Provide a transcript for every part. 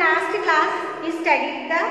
last class we studied the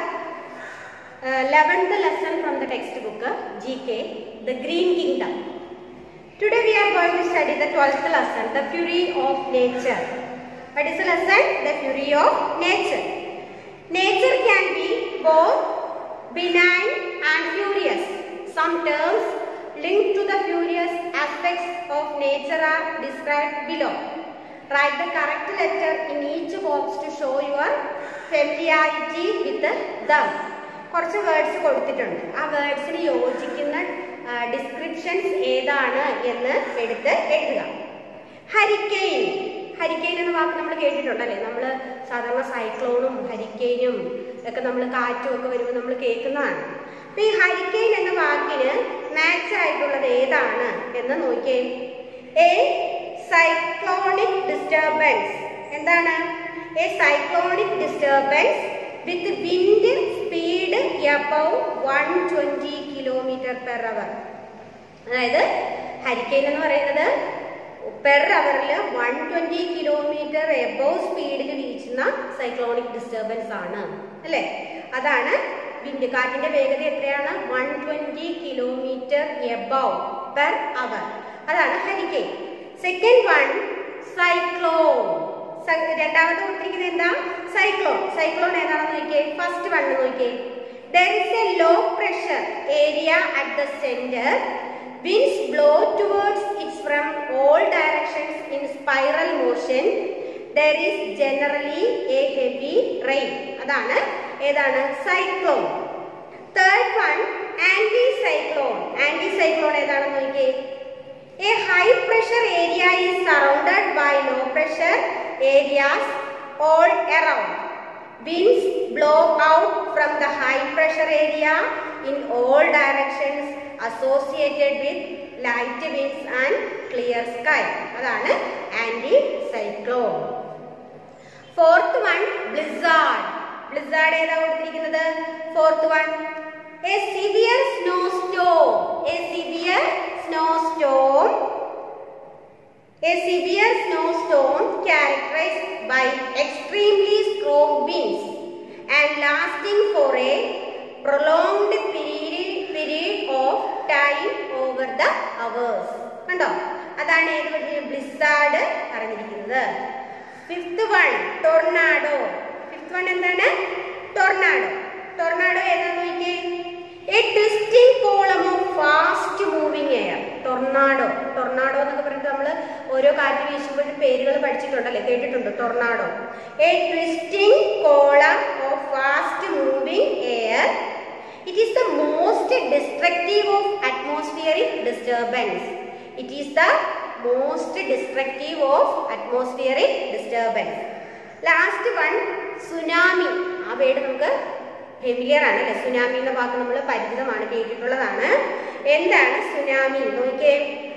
uh, 11th lesson from the textbook GK, the Green Kingdom. Today we are going to study the 12th lesson, the Fury of Nature. What is the lesson? The Fury of Nature. Nature can be both benign and furious. Some terms linked to the furious aspects of nature are described below. Write the correct letter in each box to show your familiarity with them. കുറച്ച് words കൊടുത്തിട്ടുണ്ട് ആ വേർഡ്സിന് യോജിക്കുന്ന descriptions ഏതാണ് എന്ന് എടുത്ത് എഴുതുക hurricane hurricane എന്ന വാക്ക് നമ്മൾ കേട്ടിട്ടുണ്ടല്ലേ നമ്മൾ സാധാരണ സൈക്ലോണും ഹരിക്കെയിനും ഒക്കെ നമ്മൾ കാറ്റും ഒക്കെ വരുമ്പോൾ നമ്മൾ കേൾക്കുന്നതാണ് അപ്പൊ ഈ ഹരിക്കെയിൻ എന്ന വാക്കിന് മാച്ച് ആയിട്ടുള്ളത് ഏതാണ് എന്ന് നോക്കിയേ എ സൈക്ലോണിക് ഡിസ്റ്റർബൻസ് എന്താണ് a cyclonic disturbance with wind speed above one twenty kilometre per hour അതായത് ഹരിക്കെയിൻ എന്ന് പറയുന്നത് പെർ അവറിൽ വൺ ട്വന്റി കിലോമീറ്റർ എബവ് സ്പീഡിൽ വീശുന്ന സൈക്ലോണിക് ഡിസ്റ്റർബൻസ് ആണ് അല്ലേ അതാണ് വിൻഡ് കാറ്റിന്റെ വേഗത എത്രയാണ് one twenty kilometre above per hour അതാണ് ഹരിക്കെയിൻ സെക്കൻഡ് വൺ സൈക്ലോൺ രണ്ടാമത് കൊടുത്തിരിക്കുന്നത് എന്താ സൈക്ലോൺ സൈക്ലോൺ ഏതാണെന്ന് നോക്കിയേ ഫസ്റ്റ് വൺ നോക്കിയേ there is a low pressure area at the centre winds blow towards it from all directions in spiral motion there is generally a heavy rain അതാണ് ഏതാണ് cyclone third one anti cyclone anti cyclone ഏതാണെന്ന് നോക്കിയേ a high pressure area is surrounded by low pressure areas all around winds blow out from the high pressure area in all directions associated with light winds and clear sky അതാണ് anti cyclone fourth one blizzard blizzard ഏതാ കൊടുത്തിരിക്കുന്നത് fourth one a severe snow storm a severe snow storm A severe snowstorm characterized by extremely strong winds and lasting for a prolonged period, period of time over the hours. കണ്ടോ അതാണ് ഏത് blizzard പറഞ്ഞിരിക്കുന്നത് fifth one tornado fifth one എന്താണ് tornado tornado ഏതാന്ന് നോക്കിയേ a twisting column of fast moving air tornado tornado എന്നൊക്കെ പറഞ്ഞിട്ട് നമ്മൾ ഓരോ കാറ്റ് വീശുമ്പോഴും പേരുകൾ പഠിച്ചിട്ടുണ്ടല്ലേ കേട്ടിട്ടുണ്ട് tornado a twisting column of fast moving air it is the most destructive of atmospheric disturbance it is the most destructive of atmospheric disturbance last one tsunami ആ വേർഡ് നമുക്ക് ഫെമിലിയർ ആണ് അല്ലെ സുനാമി എന്ന വാക്ക് നമ്മൾ പരിചിതമാണ് കേട്ടിട്ടുള്ളതാണ് എന്താണ് സുനാമി നോക്കിയേ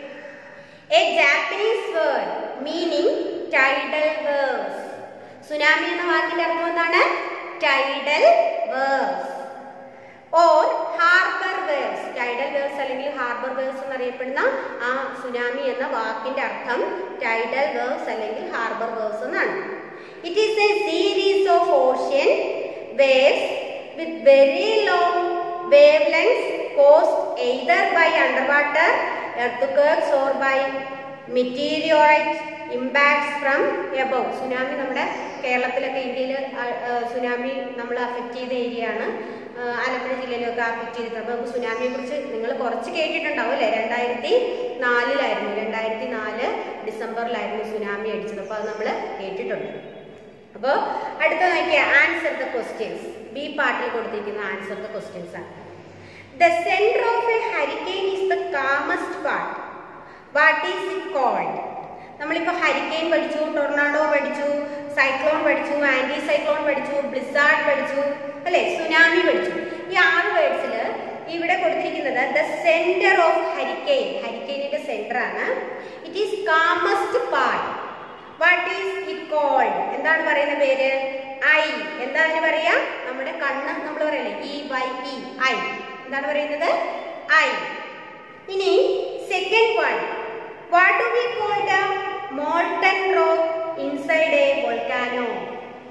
a Japanese word meaning tidal words tsunami എന്ന വാക്കിന്റെ അർത്ഥം എന്താണ് tidal words or harbour waves tidal waves അല്ലെങ്കിൽ ഹാർബർ വേവ്സ് എന്നറിയപ്പെടുന്ന ആ സുനാമി എന്ന വാക്കിന്റെ അർത്ഥം ടൈഡൽ വേവ്സ് അല്ലെങ്കിൽ ഹാർബർ വേവ്സ് എന്നാണ് it is a series of ocean waves with very long wavelengths caused either by underwater earthquakes or by meteorite impacts from above. Tsunami നമ്മുടെ കേരളത്തിലൊക്കെ ഇന്ത്യയിൽ സുനാമി നമ്മൾ അഫക്റ്റ് ചെയ്ത ഏരിയ ആണ് ആലപ്പുഴ ജില്ലയിലൊക്കെ അഫക്റ്റ് ചെയ്തിട്ടുണ്ട് അപ്പോൾ നമുക്ക് സുനാമിയെ കുറിച്ച് നിങ്ങൾ കുറച്ച് കേട്ടിട്ടുണ്ടാവും അല്ലേ രണ്ടായിരത്തി നാലിലായിരുന്നു രണ്ടായിരത്തി നാല് ഡിസംബറിലായിരുന്നു സുനാമി അടിച്ചത് അപ്പോൾ അത് നമ്മൾ കേട്ടിട്ടുണ്ട് അപ്പോൾ അടുത്ത നോക്കിയ ആൻസർ ദ ക്വസ്റ്റ്യൻസ് ബി പാർട്ടിൽ കൊടുത്തിരിക്കുന്ന ആൻസർ ദ ക്വസ്റ്റ്യൻസ് ആണ് the centre of a hurricane is the calmest part what is it called നമ്മളിപ്പോൾ ഹരിക്കെയിൻ പഠിച്ചു ടൊർണാഡോ പഠിച്ചു സൈക്ലോൺ പഠിച്ചു ആന്റി സൈക്ലോൺ പഠിച്ചു ബ്ലിസാർഡ് പഠിച്ചു അല്ലെ സുനാമി പഠിച്ചു ഈ ആറ് വേർഡ്സിൽ ഇവിടെ കൊടുത്തിരിക്കുന്നത് ദ സെന്റർ ഓഫ് ഹരിക്കെയിൻ ഹരിക്കെയിനിന്റെ സെന്റർ ആണ് it is calmest part what is it called എന്താണ് പറയുന്ന പേര് ഐ എന്താണ് പറയാ നമ്മുടെ കണ്ണ് നമ്മൾ പറയല്ലേ ഇ വൈ ഇ ഐ എന്താണ് പറയുന്നത് ഐ ഇനി second one what do we call the molten rock inside a volcano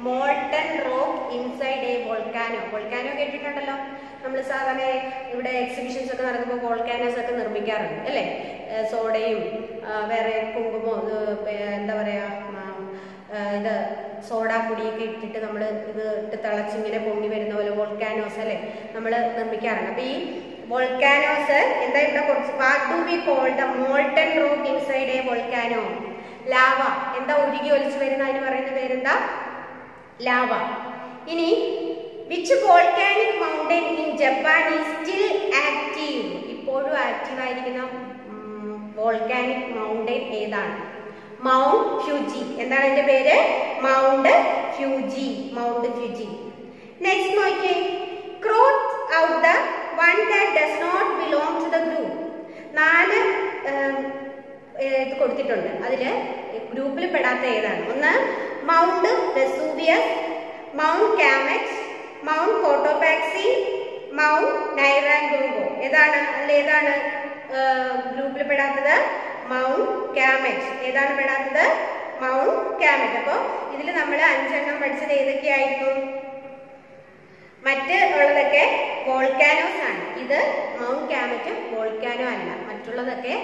molten rock inside a volcano volcano കേട്ടിട്ടുണ്ടല്ലോ നമ്മൾ സാധാരണ ഇവിടെ എക്സിബിഷൻസ് ഒക്കെ നടക്കുമ്പോൾ വോൾക്കാനോസ് ഒക്കെ നിർമ്മിക്കാറുണ്ട് അല്ലേ ഏഹ് സോഡയും ആ, വേറെ കുങ്കുമോ ഇത് പേ- എന്താ പറയാ ആ, ആ, ഇത് സോഡാപ്പൊടിയൊക്കെ ഇട്ടിട്ട് നമ്മൾ ഇത് ഇട്ട് തിളച്ചിങ്ങനെ പൊങ്ങി വരുന്ന പോലെ വോൾക്കാനോസ് അല്ലേ നമ്മൾ നിർമ്മിക്കാറുണ്ട് അപ്പൊ ഈ വോൾക്കാനോസ് എന്താ ഇവിടെ കുറച്ച് what do be call the molten rock inside a volcano lava എന്താ ഒഴുകി ഒലിച്ചു വരുന്ന അതിന് പറയുന്ന പേരെന്താ ലാവ ഇനി which volcanic mountain in Japan is still active ഇപ്പോഴും ആക്റ്റീവ് ആയിരിക്കുന്ന വോൾക്കാനിക് മൗണ്ടൻ ഏതാണ് മൗണ്ട് ഫ്യൂജി എന്താണ് അതിന്റെ പേര് mount Fuji mount Fuji next നോക്കിയേ cross out the one that does not belong to the group നാല് ഉം, ഏർ, ഇത് കൊടുത്തിട്ടുണ്ട് അതില് ഗ്രൂപ്പിൽ പെടാത്ത ഏതാണ് ഒന്ന് മൗണ്ട് വെസൂവിയസ് മൗണ്ട് കാമക്സ് മൗണ്ട് കോട്ടോപാക്സി മൗണ്ട് നൈറാംഗോഗോ ഏതാണ് അതിൽ ഏതാണ് ഗ്രൂപ്പിൽ പെടാത്തത് മൗണ്ട് കാമക്സ് ഏതാണ് പെടാത്തത് മൗണ്ട് കാമക്സ് അപ്പോൾ ഇതിൽ നമ്മൾ അഞ്ചെണ്ണം പഠിച്ചത് ഏതൊക്കെയായിരുന്നു മറ്റ് ഉള്ളതൊക്കെ വോൾക്കാനോസ് ആണ് ഇത് മൗണ്ട് കാമറ്റും വോൾക്കാനോ അല്ല മറ്റുള്ളതൊക്കെ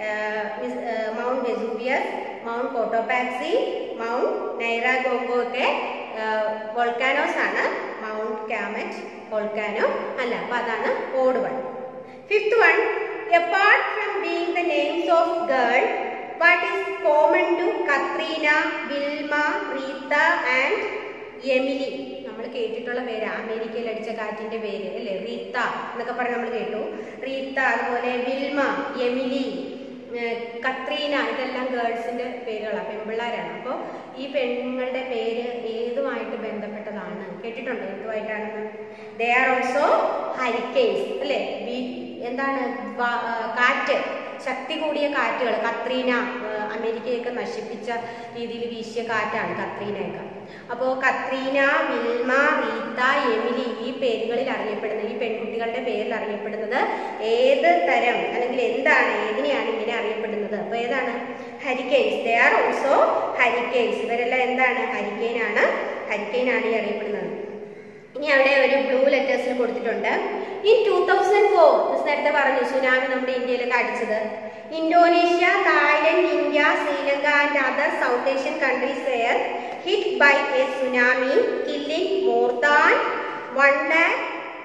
mount Vesuvius mount Cotopaxi mount Nyiragongo ഒക്കെ വോൾക്കാനോസ് ആണ് മൗണ്ട് കാമറ്റ് വോൾക്കാനോ അല്ല അപ്പൊ അതാണ് odd one fifth one apart from being the names of girl what is common to Katrina Wilma Rita and Emily നമ്മൾ കേട്ടിട്ടുള്ള പേര് അമേരിക്കയിൽ അടിച്ച കാറ്റിന്റെ പേര് അല്ലേ റീത്ത എന്നൊക്കെ പറഞ്ഞ് നമ്മൾ കേട്ടു റീത്ത അതുപോലെ വിൽമ എമിലി ഏഹ് കത്രീന ഇതെല്ലാം ഗേൾസിന്റെ പേരുകളാണ് പെൺപിള്ളേരാണ് അപ്പോൾ ഈ പെണ്ണുങ്ങളുടെ പേര് ഏതുമായിട്ട് ബന്ധപ്പെട്ടതാണ് കേട്ടിട്ടുണ്ടോ എന്തുമായിട്ടാണെന്ന് ദേ ആർ ഓൾസോ ഹരിക്കേസ് അല്ലേ വി- എന്താണ് വ- ആ, കാറ്റ് ശക്തി കൂടിയ കാറ്റുകൾ കത്രീന ആ, അമേരിക്കയൊക്കെ നശിപ്പിച്ച രീതിയിൽ വീശിയ കാറ്റാണ് കത്രീനയൊക്കെ അപ്പോൾ കത്രീന വിൽമ റീത്ത എമിലി ഈ പേരുകളിൽ അറിയപ്പെടുന്ന ഈ പെൺകുട്ടികളുടെ പേരിൽ അറിയപ്പെടുന്നത് ഏത് തരം അല്ലെങ്കിൽ എന്താണ് ഏതിനെയാണ് ഇങ്ങനെ അറിയപ്പെടുന്നത് അപ്പോൾ ഏതാണ് hurricanes they are also hurricanes ഇവരെല്ലാം എന്താണ് ഹരിക്കെയിൻ ആണ് ഹരിക്കെയിൻ ആണ് ഈ അറിയപ്പെടുന്നത് ഇനി അവിടെ ഒരു ബ്ലൂ ലെറ്റേഴ്സിൽ കൊടുത്തിട്ടുണ്ട് ഇൻ ടൂ തൗസൻഡ് ഫോർ നേരത്തെ പറഞ്ഞു സുനാമി നമ്മുടെ ഇന്ത്യയിലൊക്കെ അടിച്ചത് Indonesia Thailand India Sri Lanka and other South Asian countries were hit by a tsunami killing more than one lakh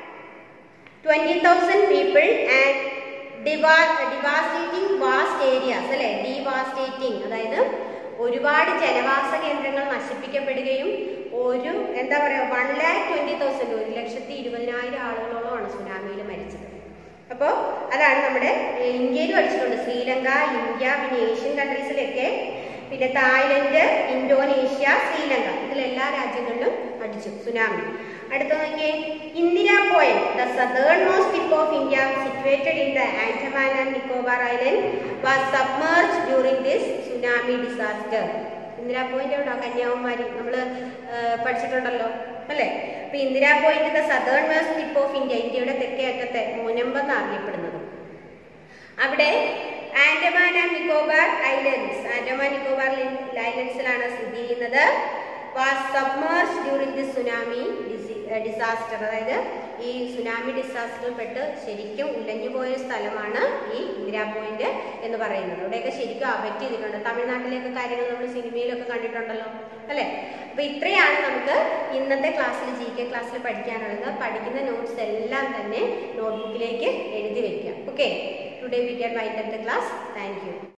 twenty thousand people and devastating vast areas അല്ലെ ഡിവാസ്റ്റേറ്റിംഗ് അതായത് ഒരുപാട് ജനവാസ കേന്ദ്രങ്ങൾ നശിപ്പിക്കപ്പെടുകയും ഒരു എന്താ പറയുക വൺ ലാക്ക് ട്വന്റി തൗസൻഡ് ഒരു ലക്ഷത്തി ഇരുപതിനായിരം ആളുകളോളമാണ് സുനാമിയിൽ മരിച്ചത് അപ്പോൾ അതാണ് നമ്മുടെ ഏഹ്, ഇന്ത്യയിൽ പഠിച്ചിട്ടുണ്ട് ശ്രീലങ്ക ഇന്ത്യ പിന്നെ ഏഷ്യൻ കൺട്രീസിലൊക്കെ പിന്നെ തായ്ലൻഡ് ഇന്തോനേഷ്യ ശ്രീലങ്ക ഇതിലെല്ലാ രാജ്യങ്ങളിലും അടിച്ചു സുനാമി അടുത്ത നോക്കിയേ Indira point the southernmost tip of India situated in the Andaman and Nicobar island was submerge during this tsunami disaster Indira point എവിടെ കന്യാകുമാരി നമ്മൾ പഠിച്ചിട്ടുണ്ടല്ലോ അല്ലേ അപ്പൊ Indira point the southernmost tip of India ഇന്ത്യയുടെ തെക്കേ അറ്റത്തെ മുനമ്പെന്ന് അറിയപ്പെടുന്നത് അവിടെ ആൻഡമാൻ ആൻഡ് നിക്കോബാർ ഐലൻഡ്സ് ആൻഡമാൻ നിക്കോബാർ ഐലൻഡ്സിലാണ് സ്ഥിതി ചെയ്യുന്നത് was submerge during the tsunami disaster അതായത് ഈ സുനാമി ഡിസാസ്റ്ററിൽ പെട്ട് ശരിക്കും ഉലഞ്ഞുപോയ സ്ഥലമാണ് ഈ ഇന്ദിരാ പോയിന്റ് എന്ന് പറയുന്നത് ഇവിടെയൊക്കെ ശരിക്കും അഫക്റ്റ് ചെയ്തിട്ടുണ്ട് തമിഴ്നാട്ടിലെയൊക്കെ കാര്യങ്ങൾ നമ്മൾ സിനിമയിലൊക്കെ കണ്ടിട്ടുണ്ടല്ലോ അല്ലേ അപ്പൊ ഇത്രയാണ് നമുക്ക് ഇന്നത്തെ ക്ലാസ്സിൽ ജി കെ ക്ലാസ്സിൽ പഠിക്കാനുള്ളത് പഠിക്കുന്ന നോട്ട്സ് എല്ലാം തന്നെ നോട്ട്ബുക്കിലേക്ക് എഴുതി വെക്കാം okay today we can write at the class thank U